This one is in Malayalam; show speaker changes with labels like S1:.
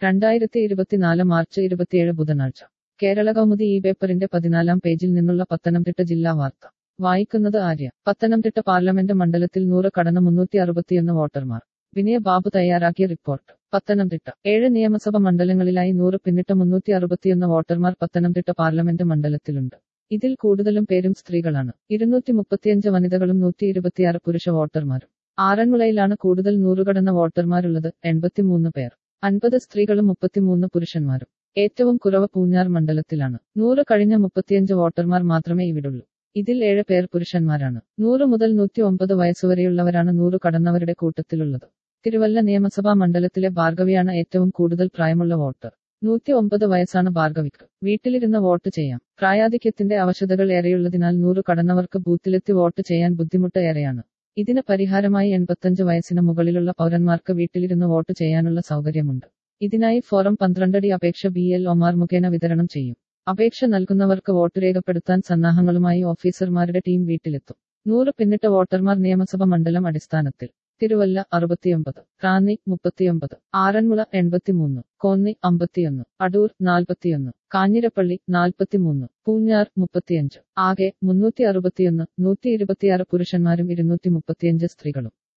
S1: രണ്ടായിരത്തി ഇരുപത്തിനാല് മാർച്ച് ഇരുപത്തിയേഴ് ബുധനാഴ്ച കേരള കൗമുദി ഈ പേപ്പറിന്റെ പതിനാലാം പേജിൽ നിന്നുള്ള പത്തനംതിട്ട ജില്ലാ വാർത്ത വായിക്കുന്നത് ആര്യ പത്തനംതിട്ട പാർലമെന്റ് മണ്ഡലത്തിൽ നൂറ് കടന്ന് മുന്നൂറ്റി അറുപത്തിയൊന്ന് വോട്ടർമാർ വിനയ ബാബു തയ്യാറാക്കിയ റിപ്പോർട്ട് പത്തനംതിട്ട ഏഴ് നിയമസഭ മണ്ഡലങ്ങളിലായി നൂറ് പിന്നിട്ട മുന്നൂറ്റി അറുപത്തിയൊന്ന് വോട്ടർമാർ പത്തനംതിട്ട പാർലമെന്റ് മണ്ഡലത്തിലുണ്ട് ഇതിൽ കൂടുതലും പേരും സ്ത്രീകളാണ് ഇരുന്നൂറ്റി മുപ്പത്തിയഞ്ച് വനിതകളും നൂറ്റി ഇരുപത്തിയാറ് പുരുഷ വോട്ടർമാരും ആറന്മുളയിലാണ് കൂടുതൽ നൂറുകടന്ന വോട്ടർമാരുള്ളത് എൺപത്തിമൂന്ന് പേർ അൻപത് സ്ത്രീകളും മുപ്പത്തിമൂന്ന് പുരുഷന്മാരും ഏറ്റവും കുറവ് പൂഞ്ഞാർ മണ്ഡലത്തിലാണ് നൂറ് കഴിഞ്ഞ മുപ്പത്തിയഞ്ച് വോട്ടർമാർ മാത്രമേ ഇവിടുള്ളൂ ഇതിൽ ഏഴ് പേർ പുരുഷന്മാരാണ് നൂറ് മുതൽ നൂറ്റി ഒമ്പത് വയസ്സുവരെയുള്ളവരാണ് നൂറ് കടന്നവരുടെ കൂട്ടത്തിലുള്ളത് തിരുവല്ല നിയമസഭാ മണ്ഡലത്തിലെ ഭാർഗവിയാണ് ഏറ്റവും കൂടുതൽ പ്രായമുള്ള വോട്ടർ നൂറ്റി ഒമ്പത് വയസ്സാണ് ഭാർഗവിക്ക് വീട്ടിലിരുന്ന് വോട്ട് ചെയ്യാം പ്രായാധിക്യത്തിന്റെ അവശതകൾ ഏറെയുള്ളതിനാൽ നൂറ് കടന്നവർക്ക് ബൂത്തിലെത്തി വോട്ട് ചെയ്യാൻ ബുദ്ധിമുട്ട് ഏറെയാണ് ഇതിന് പരിഹാരമായി എൺപത്തഞ്ച് വയസ്സിന് മുകളിലുള്ള പൗരന്മാർക്ക് വീട്ടിലിരുന്ന് വോട്ട് ചെയ്യാനുള്ള സൗകര്യമുണ്ട് ഇതിനായി ഫോറം പന്ത്രണ്ടടി അപേക്ഷ ബി എൽ ഒമാർ മുഖേന വിതരണം ചെയ്യും അപേക്ഷ നൽകുന്നവർക്ക് വോട്ട് രേഖപ്പെടുത്താൻ സന്നാഹങ്ങളുമായി ഓഫീസർമാരുടെ ടീം വീട്ടിലെത്തും നൂറ് പിന്നിട്ട വോട്ടർമാർ നിയമസഭ മണ്ഡലം അടിസ്ഥാനത്തിൽ തിരുവല്ല അറുപത്തിയൊമ്പത് റാന്നി മുപ്പത്തിയൊമ്പത് ആറന്മുള എൺപത്തിമൂന്ന് കോന്നി അമ്പത്തിയൊന്ന് അടൂർ നാൽപ്പത്തിയൊന്ന് കാഞ്ഞിരപ്പള്ളി നാൽപ്പത്തിമൂന്ന് പൂഞ്ഞാർ മുപ്പത്തിയഞ്ച് ആകെ മുന്നൂറ്റി അറുപത്തിയൊന്ന് നൂറ്റി ഇരുപത്തിയാറ് പുരുഷന്മാരും ഇരുന്നൂറ്റി മുപ്പത്തിയഞ്ച് സ്ത്രീകളും